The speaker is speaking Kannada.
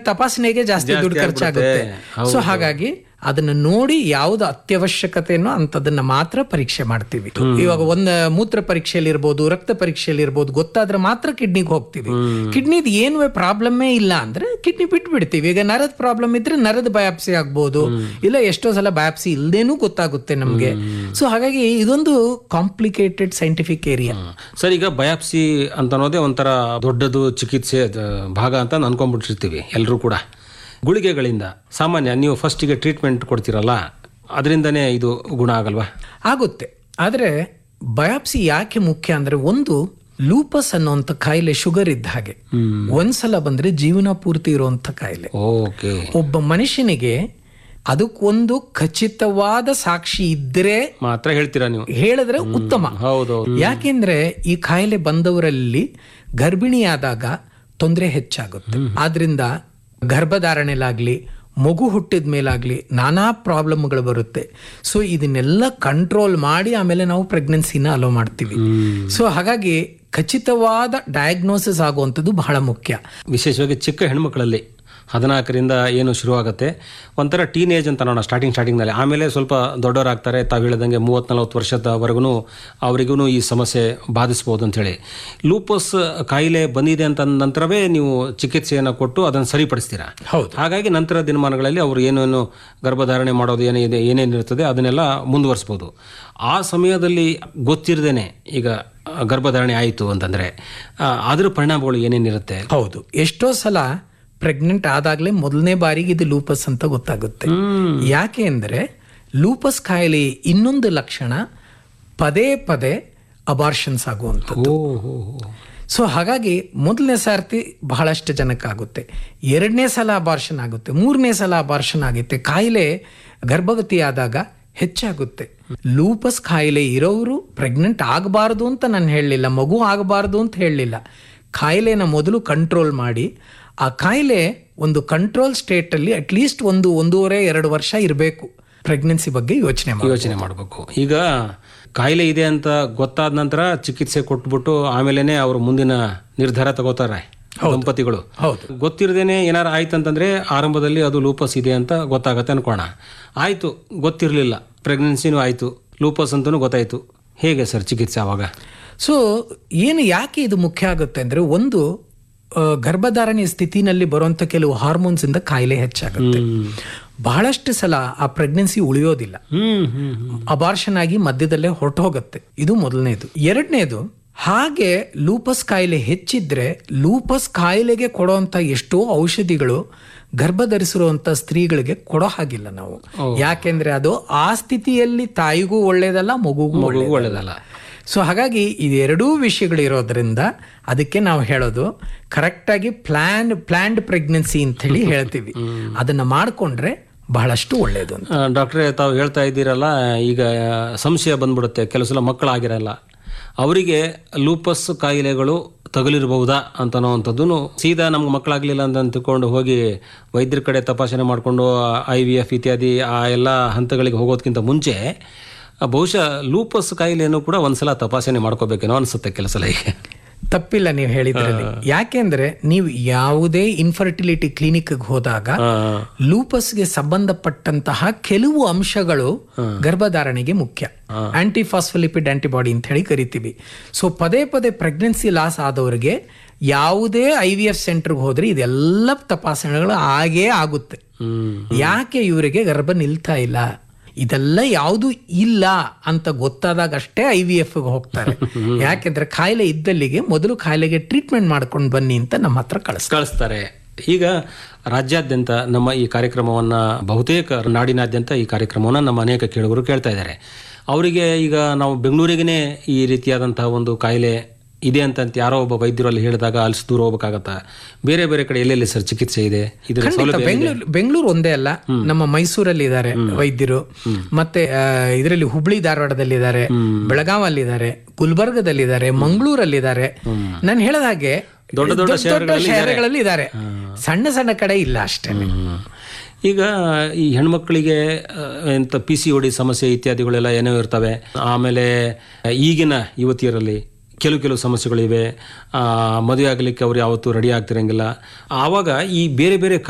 ತಪಾಸಣೆಗೆ ಜಾಸ್ತಿ ದುಡ್ಡು ಖರ್ಚಾಗುತ್ತೆ ಸೊ ಹಾಗಾಗಿ ಅದನ್ನ ನೋಡಿ ಯಾವ್ದು ಅತ್ಯವಶ್ಯಕತೆನೋ ಅಂತದನ್ನ ಮಾತ್ರ ಪರೀಕ್ಷೆ ಮಾಡ್ತೀವಿ ಇವಾಗ ಒಂದ್ ಮೂತ್ರ ಪರೀಕ್ಷೆಯಲ್ಲಿ ಇರ್ಬೋದು ರಕ್ತ ಪರೀಕ್ಷೆಯಲ್ಲಿ ಇರ್ಬೋದು ಗೊತ್ತಾದ್ರೆ ಮಾತ್ರ ಕಿಡ್ನಿಗೆ ಹೋಗ್ತೀವಿ ಕಿಡ್ನಿದ್ ಏನು ಪ್ರಾಬ್ಲಮ್ಮೇ ಇಲ್ಲ ಅಂದ್ರೆ ಕಿಡ್ನಿ ಬಿಟ್ಬಿಡ್ತೀವಿ ಈಗ ನರದ ಪ್ರಾಬ್ಲಮ್ ಇದ್ರೆ ನರದ ಬಯಾಪ್ಸಿ ಆಗ್ಬೋದು ಇಲ್ಲ ಎಷ್ಟೋ ಸಲ ಬಯಾಪ್ಸಿ ಇಲ್ದೇನೂ ಗೊತ್ತಾಗುತ್ತೆ ನಮ್ಗೆ ಸೊ ಹಾಗಾಗಿ ಇದೊಂದು ಕಾಂಪ್ಲಿಕೇಟೆಡ್ ಸೈಂಟಿಫಿಕ್ ಏರಿಯಾ ಸರ್ ಈಗ ಬಯಾಪ್ಸಿ ಅಂತ ಅನ್ನೋದೇ ಒಂಥರ ದೊಡ್ಡದು ಚಿಕಿತ್ಸೆ ಅದ್ ಭಾಗ ಅಂತ ಅನ್ಕೊಂಡ್ಬಿಟ್ಟಿರ್ತೀವಿ ಎಲ್ಲರೂ ಕೂಡ ಗುಳಿಗೆಗಳಿಂದ ಸಾಮಾನ್ಯ ನೀವು ಫಸ್ಟಿಗೆ ಟ್ರೀಟ್ಮೆಂಟ್ ಕೊಡ್ತೀರಲ್ಲ ಅದರಿಂದನೇ ಇದು ಗುಣ ಆಗಲ್ವಾ ಆಗುತ್ತೆ ಆದ್ರೆ ಬಯಾಪ್ಸಿ ಯಾಕೆ ಮುಖ್ಯ ಅಂದ್ರೆ ಒಂದು ಲೂಪಸ್ ಅನ್ನುವಂಥ ಕಾಯಿಲೆ ಶುಗರ್ ಇದ್ದ ಹಾಗೆ ಒಂದ್ಸಲ ಬಂದ್ರೆ ಜೀವನ ಪೂರ್ತಿ ಇರುವಂತ ಕಾಯಿಲೆ ಓಕೆ ಒಬ್ಬ ಮನುಷ್ಯನಿಗೆ ಅದಕ್ಕೊಂದು ಖಚಿತವಾದ ಸಾಕ್ಷಿ ಇದ್ರೆ ಮಾತ್ರ ಹೇಳ್ತೀರಾ ನೀವು ಹೇಳಿದ್ರೆ ಉತ್ತಮ ಹೌದು ಯಾಕೆಂದ್ರೆ ಈ ಕಾಯಿಲೆ ಬಂದವರಲ್ಲಿ ಗರ್ಭಿಣಿಯಾದಾಗ ತೊಂದರೆ ಹೆಚ್ಚಾಗುತ್ತೆ ಆದ್ರಿಂದ ಗರ್ಭಧಾರಣೆಲಾಗ್ಲಿ ಮಗು ಹುಟ್ಟಿದ ಮೇಲಾಗ್ಲಿ ನಾನಾ ಪ್ರಾಬ್ಲಮ್ಗಳು ಬರುತ್ತೆ ಸೊ ಇದನ್ನೆಲ್ಲ ಕಂಟ್ರೋಲ್ ಮಾಡಿ ಆಮೇಲೆ ನಾವು ಪ್ರೆಗ್ನೆನ್ಸಿನ ಅಲೋ ಮಾಡ್ತೀವಿ ಸೊ ಹಾಗಾಗಿ ಖಚಿತವಾದ ಡಯಾಗ್ನೋಸಿಸ್ ಆಗುವಂಥದ್ದು ಬಹಳ ಮುಖ್ಯ ವಿಶೇಷವಾಗಿ ಚಿಕ್ಕ ಹೆಣ್ಮಕ್ಳಲ್ಲಿ ಹದಿನಾಲ್ಕರಿಂದ ಏನು ಶುರುವಾಗುತ್ತೆ ಒಂಥರ ಟೀನೇಜ್ ಅಂತ ನೋಡೋಣ ಸ್ಟಾರ್ಟಿಂಗ್ ಸ್ಟಾರ್ಟಿಂಗ್ನಲ್ಲಿ ಆಮೇಲೆ ಸ್ವಲ್ಪ ದೊಡ್ಡವರಾಗ್ತಾರೆ ತಾವು ಹೇಳಿದಂಗೆ ಮೂವತ್ತು ನಲವತ್ತು ವರ್ಷದವರೆಗೂ ಅವರಿಗೂ ಈ ಸಮಸ್ಯೆ ಬಾಧಿಸ್ಬೋದು ಅಂತೇಳಿ ಲೂಪಸ್ ಕಾಯಿಲೆ ಬಂದಿದೆ ಅಂತ ಅಂದ ನಂತರವೇ ನೀವು ಚಿಕಿತ್ಸೆಯನ್ನು ಕೊಟ್ಟು ಅದನ್ನು ಸರಿಪಡಿಸ್ತೀರಾ ಹೌದು ಹಾಗಾಗಿ ನಂತರ ದಿನಮಾನಗಳಲ್ಲಿ ಅವರು ಏನೇನು ಗರ್ಭಧಾರಣೆ ಮಾಡೋದು ಏನಿದೆ ಏನೇನಿರ್ತದೆ ಅದನ್ನೆಲ್ಲ ಮುಂದುವರಿಸ್ಬೋದು ಆ ಸಮಯದಲ್ಲಿ ಗೊತ್ತಿರದೇನೆ ಈಗ ಗರ್ಭಧಾರಣೆ ಆಯಿತು ಅಂತಂದರೆ ಅದರ ಪರಿಣಾಮಗಳು ಏನೇನಿರುತ್ತೆ ಹೌದು ಎಷ್ಟೋ ಸಲ ಪ್ರೆಗ್ನೆಂಟ್ ಆದಾಗಲೇ ಮೊದಲನೇ ಬಾರಿಗೆ ಇದು ಲೂಪಸ್ ಅಂತ ಗೊತ್ತಾಗುತ್ತೆ ಯಾಕೆ ಅಂದರೆ ಲೂಪಸ್ ಕಾಯಿಲೆ ಇನ್ನೊಂದು ಲಕ್ಷಣ ಪದೇ ಪದೇ ಅಬಾರ್ಷನ್ಸ್ ಆಗುವಂಥದ್ದು ಸೊ ಹಾಗಾಗಿ ಮೊದಲನೇ ಸಾರ್ತಿ ಬಹಳಷ್ಟು ಜನಕ್ಕಾಗುತ್ತೆ ಎರಡನೇ ಸಲ ಅಬಾರ್ಷನ್ ಆಗುತ್ತೆ ಮೂರನೇ ಸಲ ಅಬಾರ್ಷನ್ ಆಗುತ್ತೆ ಕಾಯಿಲೆ ಗರ್ಭವತಿ ಆದಾಗ ಹೆಚ್ಚಾಗುತ್ತೆ ಲೂಪಸ್ ಕಾಯಿಲೆ ಇರೋರು ಪ್ರೆಗ್ನೆಂಟ್ ಆಗಬಾರ್ದು ಅಂತ ನಾನು ಹೇಳಲಿಲ್ಲ ಮಗು ಆಗಬಾರ್ದು ಅಂತ ಹೇಳಲಿಲ್ಲ ಕಾಯಿಲೆನ ಮೊದಲು ಕಂಟ್ರೋಲ್ ಮಾಡಿ ಆ ಕಾಯಿಲೆ ಒಂದು ಕಂಟ್ರೋಲ್ ಸ್ಟೇಟಲ್ಲಿ ಅಟ್ಲೀಸ್ಟ್ ಒಂದು ಒಂದೂವರೆ ಎರಡು ವರ್ಷ ಇರಬೇಕು ಪ್ರೆಗ್ನೆನ್ಸಿ ಬಗ್ಗೆ ಯೋಚನೆ ಮಾಡಿ ಯೋಚನೆ ಮಾಡಬೇಕು ಈಗ ಕಾಯಿಲೆ ಇದೆ ಅಂತ ಗೊತ್ತಾದ ನಂತರ ಚಿಕಿತ್ಸೆ ಕೊಟ್ಬಿಟ್ಟು ಆಮೇಲೆನೆ ಅವರು ಮುಂದಿನ ನಿರ್ಧಾರ ತಗೋತಾರೆ ದಂಪತಿಗಳು ಹೌದು ಗೊತ್ತಿರದೇನೆ ಏನಾರು ಆಯ್ತು ಅಂತಂದ್ರೆ ಆರಂಭದಲ್ಲಿ ಅದು ಲೂಪಸ್ ಇದೆ ಅಂತ ಗೊತ್ತಾಗತ್ತೆ ಅನ್ಕೋಣ ಆಯ್ತು ಗೊತ್ತಿರಲಿಲ್ಲ ಪ್ರೆಗ್ನೆನ್ಸಿನೂ ಆಯ್ತು ಲೂಪಸ್ ಅಂತಲೂ ಗೊತ್ತಾಯ್ತು ಹೇಗೆ ಸರ್ ಚಿಕಿತ್ಸೆ ಅವಾಗ ಸೊ ಏನು ಯಾಕೆ ಇದು ಮುಖ್ಯ ಆಗುತ್ತೆ ಅಂದ್ರೆ ಒಂದು ಆ, ಗರ್ಭಧಾರಣೆ ಸ್ಥಿತಿನಲ್ಲಿ ಬರುವಂತ ಕೆಲವು ಹಾರ್ಮೋನ್ಸ್ ಇಂದ ಕಾಯಿಲೆ ಹೆಚ್ಚಾಗುತ್ತೆ ಬಹಳಷ್ಟು ಸಲ ಆ ಪ್ರೆಗ್ನೆನ್ಸಿ ಉಳಿಯೋದಿಲ್ಲ ಹ್ಮ್ ಹ್ಮ್ ಅಬಾರ್ಷನ್ ಆಗಿ ಮಧ್ಯದಲ್ಲೇ ಹೊರಟು ಹೋಗುತ್ತೆ ಇದು ಮೊದಲನೇದು ಎರಡನೇದು ಹಾಗೆ ಲೂಪಸ್ ಕಾಯಿಲೆ ಹೆಚ್ಚಿದ್ರೆ ಲೂಪಸ್ ಕಾಯಿಲೆಗೆ ಕೊಡುವಂತ ಎಷ್ಟೋ ಔಷಧಿಗಳು ಗರ್ಭ ಧರಿಸಿರುವಂತ ಸ್ತ್ರೀಗಳಿಗೆ ಕೊಡೋ ಹಾಗಿಲ್ಲ ನಾವು ಯಾಕೆಂದ್ರೆ ಅದು ಆ ಸ್ಥಿತಿಯಲ್ಲಿ ತಾಯಿಗೂ ಒಳ್ಳೇದಲ್ಲ ಮಗುಗೂ ಒಳ್ಳೇದಲ್ಲ ಒಳ್ಳೇದಲ್ಲ ಸೊ ಹಾಗಾಗಿ ಇದೆರಡೂ ವಿಷಯಗಳು ಇರೋದ್ರಿಂದ ಅದಕ್ಕೆ ನಾವು ಹೇಳೋದು ಕರೆಕ್ಟಾಗಿ ಪ್ಲಾನ್ ಪ್ಲಾನ್ಡ್ ಪ್ರೆಗ್ನೆನ್ಸಿ ಅಂತ ಹೇಳಿ ಹೇಳ್ತೀವಿ ಅದನ್ನ ಮಾಡಿಕೊಂಡ್ರೆ ಬಹಳಷ್ಟು ಒಳ್ಳೇದು ಅಂತ ಆ, ಡಾಕ್ಟ್ರೇ ತಾವು ಹೇಳ್ತಾ ಇದ್ದೀರಲ್ಲ ಈಗ ಸಂಶಯ ಬಂದ್ಬಿಡುತ್ತೆ ಕೆಲವು ಸಲ ಮಕ್ಕಳಾಗಿರಲ್ಲ ಅವರಿಗೆ ಲೂಪಸ್ ಕಾಯಿಲೆಗಳು ತಗುಲಿರಬಹುದಾ ಅಂತನೋವಂಥದ್ದು ಸೀದಾ ನಮ್ಗೆ ಮಕ್ಕಳಾಗಲಿಲ್ಲ ಅಂತ ಅಂದ್ಕೊಂಡು ಹೋಗಿ ವೈದ್ಯರ ಕಡೆ ತಪಾಸಣೆ ಮಾಡಿಕೊಂಡು ಐ ವಿ ಎಫ್ ಇತ್ಯಾದಿ ಆ ಎಲ್ಲ ಹಂತಗಳಿಗೆ ಹೋಗೋದಕ್ಕಿಂತ ಮುಂಚೆ ಆ, ಬಹುಶಃ ಲೂಪಸ್ ಕಾಯಿಲೆಯನ್ನು ಕೂಡ ಒಂದ್ಸಲ ತಪಾಸಣೆ ಮಾಡ್ಕೋಬೇಕೇನೋ ಅನಿಸುತ್ತೆ ಕೆಲಸ ಸಲ ಈಗ ತಪ್ಪಿಲ್ಲ ನೀವು ಹೇಳಿದ್ರಲ್ಲಿ ಯಾಕೆಂದ್ರೆ ನೀವು ಯಾವುದೇ ಇನ್ಫರ್ಟಿಲಿಟಿ ಕ್ಲಿನಿಕ್ ಹೋದಾಗ ಲೂಪಸ್ಗೆ ಸಂಬಂಧಪಟ್ಟಂತಹ ಕೆಲವು ಅಂಶಗಳು ಗರ್ಭಧಾರಣೆಗೆ ಮುಖ್ಯ ಆಂಟಿಫಾಸ್ಫಲಿಪಿಡ್ ಆಂಟಿಬಾಡಿ ಅಂತ ಹೇಳಿ ಕರಿತೀವಿ ಸೊ ಪದೇ ಪದೇ ಪ್ರೆಗ್ನೆನ್ಸಿ ಲಾಸ್ ಆದವರಿಗೆ ಯಾವುದೇ ಐ ವಿ ಎಫ್ ಸೆಂಟರ್ಗೆ ಹೋದ್ರೆ ಇದೆಲ್ಲ ತಪಾಸಣೆಗಳು ಆಗೇ ಆಗುತ್ತೆ ಹ್ಮ್ ಯಾಕೆ ಇವರಿಗೆ ಗರ್ಭ ನಿಲ್ತಾ ಇಲ್ಲ ಇದೆಲ್ಲ ಯಾವುದು ಇಲ್ಲ ಅಂತ ಗೊತ್ತಾದಾಗ ಅಷ್ಟೇ ಐ ವಿ ಎಫ್ ಹೋಗ್ತಾರೆ ಯಾಕೆಂದ್ರೆ ಕಾಯಿಲೆ ಇದ್ದಲ್ಲಿಗೆ ಮೊದಲು ಕಾಯಿಲೆಗೆ ಟ್ರೀಟ್ಮೆಂಟ್ ಮಾಡ್ಕೊಂಡು ಬನ್ನಿ ಅಂತ ನಮ್ಮ ಹತ್ರ ಕಳಿಸ್ತಾರೆ ಕಳಿಸ್ತಾರೆ ಈಗ ರಾಜ್ಯಾದ್ಯಂತ ನಮ್ಮ ಈ ಕಾರ್ಯಕ್ರಮವನ್ನ ಬಹುತೇಕ ನಾಡಿನಾದ್ಯಂತ ಈ ಕಾರ್ಯಕ್ರಮವನ್ನ ನಮ್ಮ ಅನೇಕ ಕೇಳುಗರು ಕೇಳ್ತಾ ಇದ್ದಾರೆ ಅವರಿಗೆ ಈಗ ನಾವು ಬೆಂಗಳೂರಿಗೇ ಈ ರೀತಿಯಾದಂತಹ ಒಂದು ಕಾಯಿಲೆ ಇದೆ ಅಂತ ಯಾರೋ ಒಬ್ಬ ವೈದ್ಯರು ಅಲ್ಲಿ ಹೇಳಿದಾಗ ಅಲ್ಲಿ ದೂರ ಹೋಗ್ಬೇಕಾಗತ್ತಾ ಬೇರೆ ಬೇರೆ ಕಡೆ ಎಲ್ಲೆಲ್ಲಿ ಸರ್ ಚಿಕಿತ್ಸೆ ಇದೆ ಇದರ ಸೌಲಭ್ಯ ಬೆಂಗಳೂರು ಬೆಂಗಳೂರು ಒಂದೇ ಅಲ್ಲ ನಮ್ಮ ಮೈಸೂರಲ್ಲಿ ಇದ್ದಾರೆ ವೈದ್ಯರು ಮತ್ತೆ ಇದರಲ್ಲಿ ಹುಬ್ಳಿ ಧಾರವಾಡದಲ್ಲಿ ಇದ್ದಾರೆ ಬೆಳಗಾವಲ್ಲಿ ಇದ್ದಾರೆ ಗುಲ್ಬರ್ಗದಲ್ಲಿದ್ದಾರೆ ಮಂಗಳೂರಲ್ಲಿದ್ದಾರೆ ನಾನು ಹೇಳದ ಹಾಗೆ ದೊಡ್ಡ ದೊಡ್ಡ ಶಹರಗಳಲ್ಲಿ ಇದ್ದಾರೆ ಸಣ್ಣ ಸಣ್ಣ ಕಡೆ ಇಲ್ಲ ಅಷ್ಟೇ ಹ್ಮ್. ಈಗ ಈ ಹೆಣ್ಮಕ್ಳಿಗೆ ಆ, ಎಂತ ಪಿ ಸಿ ಡಿ ಸಮಸ್ಯೆ ಇತ್ಯಾದಿಗಳೆಲ್ಲ ಏನೋ ಇರ್ತವೆ ಆಮೇಲೆ ಈಗಿನ ಯುವತಿಯರಲ್ಲಿ ಕೆಲವು ಕೆಲವು ಸಮಸ್ಯೆಗಳಿವೆ ಆ, ಮದುವೆ ಆಗಲಿಕ್ಕೆ ಅವ್ರು ಯಾವತ್ತೂ ರೆಡಿ ಆಗ್ತಿರಂಗಿಲ್ಲ ಆವಾಗ ಈ ಬೇರೆ ಬೇರೆ